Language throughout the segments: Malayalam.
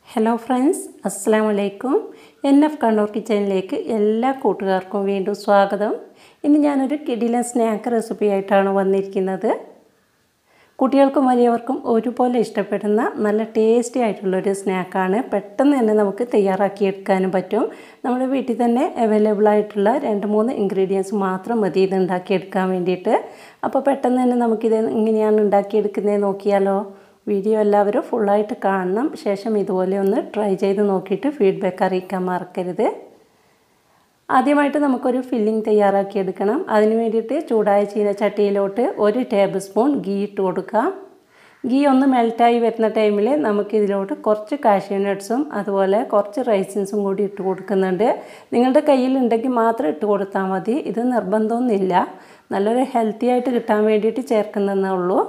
ഹലോ ഫ്രണ്ട്സ് അസ്സാം വലൈക്കും എൻ എഫ് കണ്ണൂർ കിച്ചണിലേക്ക് എല്ലാ കൂട്ടുകാർക്കും വീണ്ടും സ്വാഗതം ഇന്ന് ഞാനൊരു കിടിലൻ സ്നാക്ക് റെസിപ്പി ആയിട്ടാണ് വന്നിരിക്കുന്നത് കുട്ടികൾക്കും വലിയവർക്കും ഒരുപോലെ ഇഷ്ടപ്പെടുന്ന നല്ല ടേസ്റ്റി ആയിട്ടുള്ളൊരു സ്നാക്കാണ് പെട്ടെന്ന് തന്നെ നമുക്ക് തയ്യാറാക്കിയെടുക്കാനും പറ്റും നമ്മുടെ വീട്ടിൽ തന്നെ അവൈലബിൾ ആയിട്ടുള്ള രണ്ട് മൂന്ന് ഇൻഗ്രീഡിയൻസ് മാത്രം മതി ഇത് ഉണ്ടാക്കിയെടുക്കാൻ വേണ്ടിയിട്ട് അപ്പോൾ പെട്ടെന്ന് തന്നെ നമുക്കിത് എങ്ങനെയാണ് ഉണ്ടാക്കിയെടുക്കുന്നത് നോക്കിയാലോ വീഡിയോ എല്ലാവരും ഫുള്ളായിട്ട് കാണണം ശേഷം ഇതുപോലെ ഒന്ന് ട്രൈ ചെയ്ത് നോക്കിയിട്ട് ഫീഡ്ബാക്ക് അറിയിക്കാൻ മറക്കരുത് ആദ്യമായിട്ട് നമുക്കൊരു ഫില്ലിംഗ് തയ്യാറാക്കിയെടുക്കണം അതിന് വേണ്ടിയിട്ട് ചൂടായ ചീനച്ചട്ടിയിലോട്ട് ഒരു ടേബിൾ സ്പൂൺ ഗീ ഇട്ട് കൊടുക്കാം ഗീ ഒന്ന് മെൽറ്റായി വരുന്ന ടൈമിൽ നമുക്കിതിലോട്ട് കുറച്ച് കാഷ്യൂ നട്ട്സും അതുപോലെ കുറച്ച് റൈസിൻസും കൂടി ഇട്ട് കൊടുക്കുന്നുണ്ട് നിങ്ങളുടെ കയ്യിലുണ്ടെങ്കിൽ മാത്രം ഇട്ട് കൊടുത്താൽ മതി ഇത് നിർബന്ധമൊന്നുമില്ല നല്ലൊരു ഹെൽത്തി ആയിട്ട് കിട്ടാൻ വേണ്ടിയിട്ട് ചേർക്കുന്നതേ ഉള്ളൂ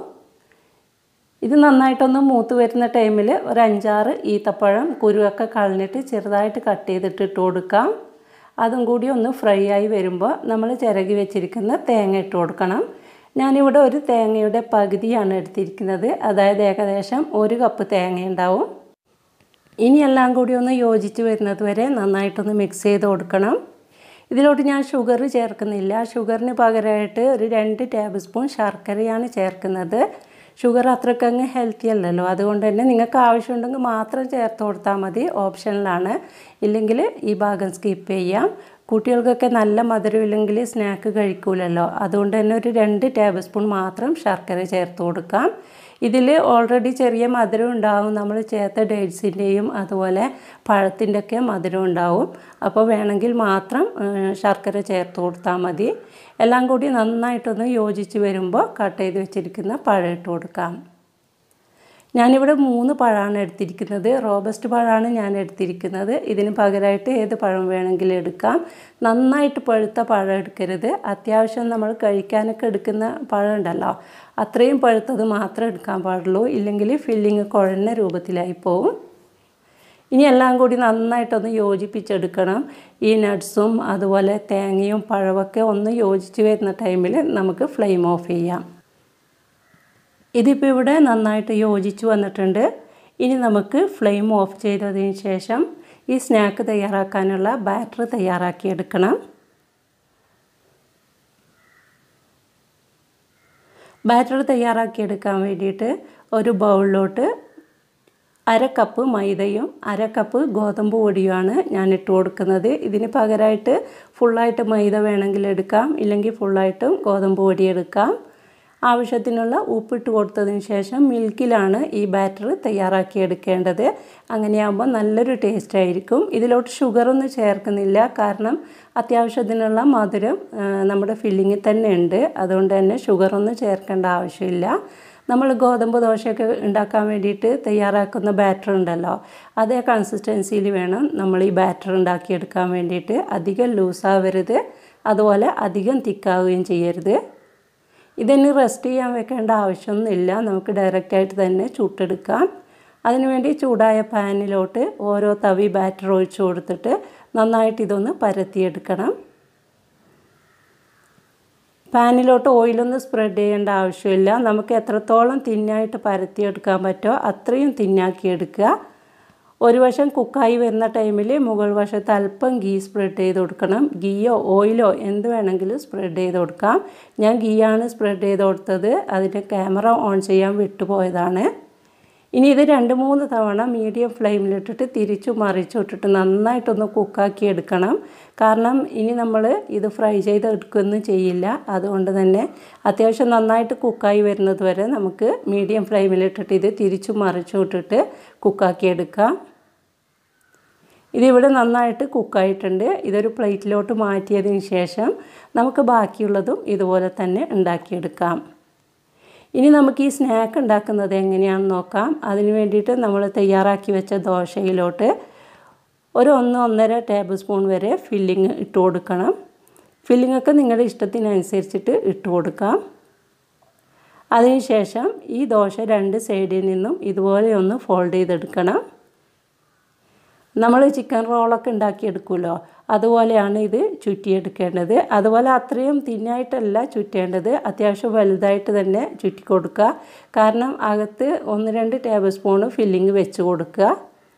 ഇത് നന്നായിട്ടൊന്ന് മൂത്ത് വരുന്ന ടൈമിൽ ഒരു അഞ്ചാറ് ഈത്തപ്പഴം കുരുവൊക്കെ കളഞ്ഞിട്ട് ചെറുതായിട്ട് കട്ട് ചെയ്തിട്ട് ഇട്ട് കൊടുക്കാം അതും കൂടി ഒന്ന് ഫ്രൈ ആയി വരുമ്പോൾ നമ്മൾ ചിരകി വെച്ചിരിക്കുന്ന തേങ്ങ ഇട്ട് കൊടുക്കണം ഞാനിവിടെ ഒരു തേങ്ങയുടെ പകുതിയാണ് എടുത്തിരിക്കുന്നത് അതായത് ഏകദേശം ഒരു കപ്പ് തേങ്ങ ഉണ്ടാവും ഇനി എല്ലാം കൂടി ഒന്ന് യോജിച്ച് വരുന്നത് വരെ നന്നായിട്ടൊന്ന് മിക്സ് ചെയ്ത് കൊടുക്കണം ഇതിലോട്ട് ഞാൻ ഷുഗർ ചേർക്കുന്നില്ല ഷുഗറിന് പകരമായിട്ട് ഒരു രണ്ട് ടേബിൾ സ്പൂൺ ശർക്കരയാണ് ചേർക്കുന്നത് ഷുഗർ അത്രയ്ക്ക് അങ്ങ് ഹെൽത്തി അല്ലല്ലോ അതുകൊണ്ട് തന്നെ നിങ്ങൾക്ക് ആവശ്യമുണ്ടെങ്കിൽ മാത്രം ചേർത്ത് കൊടുത്താൽ മതി ഓപ്ഷനിലാണ് ഇല്ലെങ്കിൽ ഈ ഭാഗം സ്കിപ്പ് ചെയ്യാം കുട്ടികൾക്കൊക്കെ നല്ല മധുരം ഇല്ലെങ്കിൽ സ്നാക്ക് കഴിക്കൂലല്ലോ അതുകൊണ്ട് തന്നെ ഒരു രണ്ട് ടേബിൾ സ്പൂൺ മാത്രം ശർക്കര ചേർത്ത് കൊടുക്കാം ഇതിൽ ഓൾറെഡി ചെറിയ മധുരം ഉണ്ടാവും നമ്മൾ ചേർത്ത ഡേറ്റ്സിൻ്റെയും അതുപോലെ പഴത്തിൻ്റെയൊക്കെ മധുരം ഉണ്ടാവും അപ്പോൾ വേണമെങ്കിൽ മാത്രം ശർക്കര ചേർത്ത് കൊടുത്താൽ മതി എല്ലാം കൂടി നന്നായിട്ടൊന്ന് യോജിച്ച് വരുമ്പോൾ കട്ട് ചെയ്ത് വെച്ചിരിക്കുന്ന പഴം ഇട്ട് കൊടുക്കാം ഞാനിവിടെ മൂന്ന് പഴമാണ് എടുത്തിരിക്കുന്നത് റോബസ്റ്റ് പഴമാണ് ഞാൻ എടുത്തിരിക്കുന്നത് ഇതിന് പകരമായിട്ട് ഏത് പഴം വേണമെങ്കിലും എടുക്കാം നന്നായിട്ട് പഴുത്ത പഴം എടുക്കരുത് അത്യാവശ്യം നമ്മൾ കഴിക്കാനൊക്കെ എടുക്കുന്ന പഴം ഉണ്ടല്ലോ അത്രയും പഴുത്തത് മാത്രമേ എടുക്കാൻ പാടുള്ളൂ ഇല്ലെങ്കിൽ ഫില്ലിങ് കുഴഞ്ഞ രൂപത്തിലായി പോവും ഇനി എല്ലാം കൂടി നന്നായിട്ടൊന്ന് യോജിപ്പിച്ചെടുക്കണം ഈ നട്ട്സും അതുപോലെ തേങ്ങയും പഴമൊക്കെ ഒന്ന് യോജിച്ച് വരുന്ന ടൈമിൽ നമുക്ക് ഫ്ലെയിം ഓഫ് ചെയ്യാം ഇതിപ്പോൾ ഇവിടെ നന്നായിട്ട് യോജിച്ച് വന്നിട്ടുണ്ട് ഇനി നമുക്ക് ഫ്ലെയിം ഓഫ് ചെയ്തതിന് ശേഷം ഈ സ്നാക്ക് തയ്യാറാക്കാനുള്ള ബാറ്റർ തയ്യാറാക്കിയെടുക്കണം ബാറ്റർ തയ്യാറാക്കിയെടുക്കാൻ വേണ്ടിയിട്ട് ഒരു ബൗളിലോട്ട് അര കപ്പ് മൈദയും അര കപ്പ് ഗോതമ്പ് പൊടിയുമാണ് ഞാൻ ഇട്ട് കൊടുക്കുന്നത് ഇതിന് പകരമായിട്ട് ഫുള്ളായിട്ട് മൈദ വേണമെങ്കിൽ എടുക്കാം ഇല്ലെങ്കിൽ ഫുള്ളായിട്ടും ഗോതമ്പ് പൊടി എടുക്കാം ആവശ്യത്തിനുള്ള ഉപ്പിട്ട് കൊടുത്തതിന് ശേഷം മിൽക്കിലാണ് ഈ ബാറ്റർ തയ്യാറാക്കി എടുക്കേണ്ടത് അങ്ങനെയാകുമ്പോൾ നല്ലൊരു ടേസ്റ്റ് ആയിരിക്കും ഇതിലോട്ട് ഷുഗറൊന്നും ചേർക്കുന്നില്ല കാരണം അത്യാവശ്യത്തിനുള്ള മധുരം നമ്മുടെ ഫില്ലിങ്ങിൽ തന്നെ ഉണ്ട് അതുകൊണ്ട് തന്നെ ഷുഗറൊന്നും ചേർക്കേണ്ട ആവശ്യമില്ല നമ്മൾ ഗോതമ്പ് ദോശയൊക്കെ ഉണ്ടാക്കാൻ വേണ്ടിയിട്ട് തയ്യാറാക്കുന്ന ബാറ്റർ ഉണ്ടല്ലോ അതേ കൺസിസ്റ്റൻസിയിൽ വേണം നമ്മൾ ഈ ബാറ്റർ ഉണ്ടാക്കിയെടുക്കാൻ വേണ്ടിയിട്ട് അധികം ലൂസാവരുത് അതുപോലെ അധികം തിക്കാവുകയും ചെയ്യരുത് ഇതിന് റെസ്റ്റ് ചെയ്യാൻ വെക്കേണ്ട ആവശ്യമൊന്നുമില്ല നമുക്ക് ഡയറക്റ്റായിട്ട് തന്നെ ചുട്ടെടുക്കാം അതിനുവേണ്ടി ചൂടായ പാനിലോട്ട് ഓരോ തവി ബാറ്റർ ഒഴിച്ച് കൊടുത്തിട്ട് നന്നായിട്ട് ഇതൊന്ന് പരത്തിയെടുക്കണം പാനിലോട്ട് ഓയിലൊന്നും സ്പ്രെഡ് ചെയ്യേണ്ട ആവശ്യമില്ല നമുക്ക് എത്രത്തോളം തിന്നായിട്ട് പരത്തിയെടുക്കാൻ പറ്റുമോ അത്രയും തിന്നാക്കിയെടുക്കുക ഒരു വശം കുക്കായി വരുന്ന ടൈമിൽ മുകൾ വശത്ത് അല്പം ഗീ സ്പ്രെഡ് ചെയ്ത് കൊടുക്കണം ഗീയോ ഓയിലോ എന്ത് വേണമെങ്കിലും സ്പ്രെഡ് ചെയ്ത് കൊടുക്കാം ഞാൻ ഗീയാണ് സ്പ്രെഡ് ചെയ്ത് കൊടുത്തത് അതിൻ്റെ ക്യാമറ ഓൺ ചെയ്യാൻ വിട്ടുപോയതാണ് ഇനി ഇത് രണ്ട് മൂന്ന് തവണ മീഡിയം ഫ്ലെയിമിലിട്ടിട്ട് തിരിച്ചു മറിച്ചു ഇട്ടിട്ട് നന്നായിട്ടൊന്ന് കുക്കാക്കി എടുക്കണം കാരണം ഇനി നമ്മൾ ഇത് ഫ്രൈ ചെയ്ത് എടുക്കുകയൊന്നും ചെയ്യില്ല അതുകൊണ്ട് തന്നെ അത്യാവശ്യം നന്നായിട്ട് കുക്കായി വരുന്നത് വരെ നമുക്ക് മീഡിയം ഫ്ലെയിമിലിട്ടിട്ട് ഇത് തിരിച്ചു മറിച്ചു ഇട്ടിട്ട് കുക്കാക്കി എടുക്കാം ഇതിവിടെ നന്നായിട്ട് കുക്കായിട്ടുണ്ട് ഇതൊരു പ്ലേറ്റിലോട്ട് മാറ്റിയതിന് ശേഷം നമുക്ക് ബാക്കിയുള്ളതും ഇതുപോലെ തന്നെ ഉണ്ടാക്കിയെടുക്കാം ഇനി നമുക്ക് ഈ സ്നാക്ക് ഉണ്ടാക്കുന്നത് എങ്ങനെയാണെന്ന് നോക്കാം അതിന് വേണ്ടിയിട്ട് നമ്മൾ തയ്യാറാക്കി വെച്ച ദോശയിലോട്ട് ഒരു ഒന്ന് ഒന്നര ടേബിൾ സ്പൂൺ വരെ ഫില്ലിങ് ഇട്ട് കൊടുക്കണം ഫില്ലിങ്ങൊക്കെ നിങ്ങളുടെ ഇഷ്ടത്തിനനുസരിച്ചിട്ട് ഇട്ട് കൊടുക്കാം അതിനുശേഷം ഈ ദോശ രണ്ട് സൈഡിൽ നിന്നും ഇതുപോലെ ഒന്ന് ഫോൾഡ് ചെയ്തെടുക്കണം നമ്മൾ ചിക്കൻ റോളൊക്കെ ഉണ്ടാക്കിയെടുക്കുമല്ലോ അതുപോലെയാണ് ഇത് ചുറ്റിയെടുക്കേണ്ടത് അതുപോലെ അത്രയും തിന്നായിട്ടല്ല ചുറ്റേണ്ടത് അത്യാവശ്യം വലുതായിട്ട് തന്നെ ചുറ്റി കൊടുക്കുക കാരണം അകത്ത് ഒന്ന് രണ്ട് ടേബിൾ സ്പൂണ് ഫില്ലിങ് വെച്ച് കൊടുക്കുക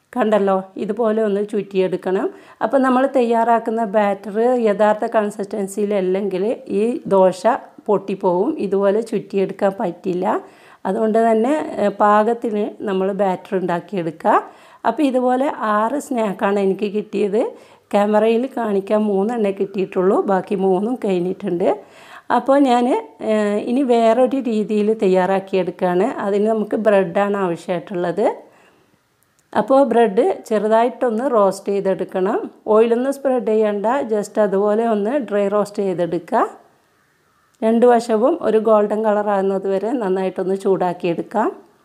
കണ്ടല്ലോ ഇതുപോലെ ഒന്ന് ചുറ്റിയെടുക്കണം അപ്പോൾ നമ്മൾ തയ്യാറാക്കുന്ന ബാറ്റർ യഥാർത്ഥ കൺസിസ്റ്റൻസിയിലല്ലെങ്കിൽ ഈ ദോശ പൊട്ടിപ്പോവും ഇതുപോലെ ചുറ്റിയെടുക്കാൻ പറ്റില്ല അതുകൊണ്ട് തന്നെ പാകത്തിന് നമ്മൾ ബാറ്റർ ഉണ്ടാക്കിയെടുക്കുക അപ്പോൾ ഇതുപോലെ ആറ് സ്നാക്കാണ് എനിക്ക് കിട്ടിയത് ക്യാമറയിൽ കാണിക്കാൻ മൂന്നെണ്ണേ കിട്ടിയിട്ടുള്ളൂ ബാക്കി മൂന്നും കഴിഞ്ഞിട്ടുണ്ട് അപ്പോൾ ഞാൻ ഇനി വേറൊരു രീതിയിൽ തയ്യാറാക്കിയെടുക്കുകയാണ് അതിന് നമുക്ക് ബ്രെഡാണ് ആവശ്യമായിട്ടുള്ളത് അപ്പോൾ ബ്രെഡ് ചെറുതായിട്ടൊന്ന് റോസ്റ്റ് ചെയ്തെടുക്കണം ഓയിലൊന്നും സ്പ്രെഡ് ചെയ്യണ്ട ജസ്റ്റ് അതുപോലെ ഒന്ന് ഡ്രൈ റോസ്റ്റ് ചെയ്തെടുക്കുക രണ്ട് വശവും ഒരു ഗോൾഡൻ കളർ ആകുന്നത് വരെ നന്നായിട്ടൊന്ന് ചൂടാക്കിയെടുക്കാം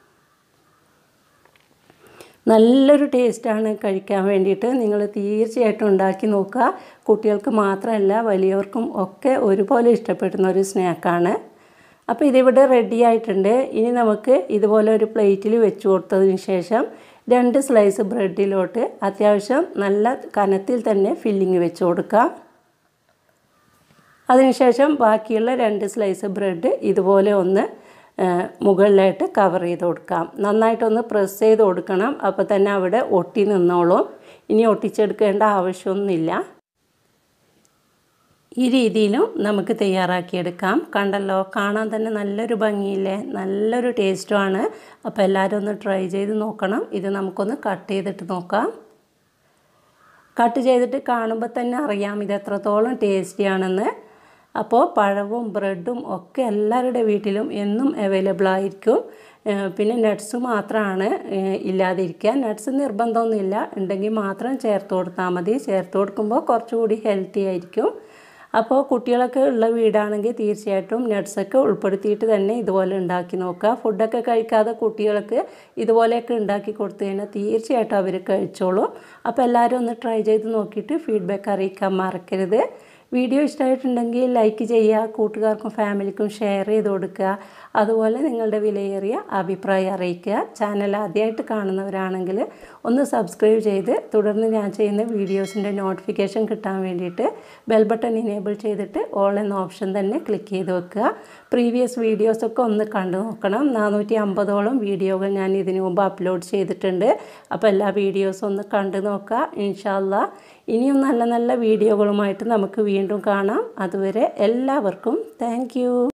നല്ലൊരു ടേസ്റ്റാണ് കഴിക്കാൻ വേണ്ടിയിട്ട് നിങ്ങൾ തീർച്ചയായിട്ടും ഉണ്ടാക്കി നോക്കുക കുട്ടികൾക്ക് മാത്രമല്ല വലിയവർക്കും ഒക്കെ ഒരുപോലെ ഇഷ്ടപ്പെടുന്ന ഒരു സ്നാക്കാണ് അപ്പോൾ ഇതിവിടെ റെഡി ആയിട്ടുണ്ട് ഇനി നമുക്ക് ഇതുപോലെ ഒരു പ്ലേറ്റിൽ വെച്ച് കൊടുത്തതിന് ശേഷം രണ്ട് സ്ലൈസ് ബ്രെഡിലോട്ട് അത്യാവശ്യം നല്ല കനത്തിൽ തന്നെ ഫില്ലിങ് വെച്ച് കൊടുക്കാം അതിനുശേഷം ബാക്കിയുള്ള രണ്ട് സ്ലൈസ് ബ്രെഡ് ഇതുപോലെ ഒന്ന് മുകളിലായിട്ട് കവർ ചെയ്ത് കൊടുക്കാം നന്നായിട്ടൊന്ന് പ്രസ് ചെയ്ത് കൊടുക്കണം അപ്പോൾ തന്നെ അവിടെ ഒട്ടി നിന്നോളും ഇനി ഒട്ടിച്ചെടുക്കേണ്ട ആവശ്യമൊന്നുമില്ല ഈ രീതിയിലും നമുക്ക് തയ്യാറാക്കിയെടുക്കാം കണ്ടല്ലോ കാണാൻ തന്നെ നല്ലൊരു ഭംഗിയില്ലേ നല്ലൊരു ടേസ്റ്റുമാണ് അപ്പോൾ എല്ലാവരും ഒന്ന് ട്രൈ ചെയ്ത് നോക്കണം ഇത് നമുക്കൊന്ന് കട്ട് ചെയ്തിട്ട് നോക്കാം കട്ട് ചെയ്തിട്ട് കാണുമ്പോൾ തന്നെ അറിയാം ഇത് എത്രത്തോളം ടേസ്റ്റിയാണെന്ന് അപ്പോൾ പഴവും ബ്രെഡും ഒക്കെ എല്ലാവരുടെ വീട്ടിലും എന്നും അവൈലബിൾ ആയിരിക്കും പിന്നെ നട്ട്സ് മാത്രമാണ് ഇല്ലാതിരിക്കുക നട്ട്സ് നിർബന്ധമൊന്നുമില്ല ഉണ്ടെങ്കിൽ മാത്രം ചേർത്ത് കൊടുത്താൽ മതി ചേർത്ത് കൊടുക്കുമ്പോൾ കുറച്ചുകൂടി ഹെൽത്തി ആയിരിക്കും അപ്പോൾ കുട്ടികളൊക്കെ ഉള്ള വീടാണെങ്കിൽ തീർച്ചയായിട്ടും നട്ട്സൊക്കെ ഉൾപ്പെടുത്തിയിട്ട് തന്നെ ഇതുപോലെ ഉണ്ടാക്കി നോക്കുക ഫുഡൊക്കെ കഴിക്കാതെ കുട്ടികൾക്ക് ഇതുപോലെയൊക്കെ ഉണ്ടാക്കി കൊടുത്തു കഴിഞ്ഞാൽ തീർച്ചയായിട്ടും അവർ കഴിച്ചോളും അപ്പോൾ എല്ലാവരും ഒന്ന് ട്രൈ ചെയ്ത് നോക്കിയിട്ട് ഫീഡ്ബാക്ക് അറിയിക്കാൻ മറക്കരുത് വീഡിയോ ഇഷ്ടമായിട്ടുണ്ടെങ്കിൽ ലൈക്ക് ചെയ്യുക കൂട്ടുകാർക്കും ഫാമിലിക്കും ഷെയർ ചെയ്ത് കൊടുക്കുക അതുപോലെ നിങ്ങളുടെ വിലയേറിയ അഭിപ്രായം അറിയിക്കുക ചാനൽ ആദ്യമായിട്ട് കാണുന്നവരാണെങ്കിൽ ഒന്ന് സബ്സ്ക്രൈബ് ചെയ്ത് തുടർന്ന് ഞാൻ ചെയ്യുന്ന വീഡിയോസിൻ്റെ നോട്ടിഫിക്കേഷൻ കിട്ടാൻ വേണ്ടിയിട്ട് ബെൽ ബട്ടൺ ഇനേബിൾ ചെയ്തിട്ട് ഓൾ എന്ന ഓപ്ഷൻ തന്നെ ക്ലിക്ക് ചെയ്ത് വെക്കുക പ്രീവിയസ് വീഡിയോസൊക്കെ ഒന്ന് കണ്ടു നോക്കണം നാനൂറ്റി അമ്പതോളം വീഡിയോകൾ ഞാൻ ഇതിനു മുമ്പ് അപ്ലോഡ് ചെയ്തിട്ടുണ്ട് അപ്പോൾ എല്ലാ വീഡിയോസും ഒന്ന് കണ്ടു നോക്കുക ഇൻഷാല്ല ഇനിയും നല്ല നല്ല വീഡിയോകളുമായിട്ട് നമുക്ക് വീണ്ടും കാണാം അതുവരെ എല്ലാവർക്കും താങ്ക്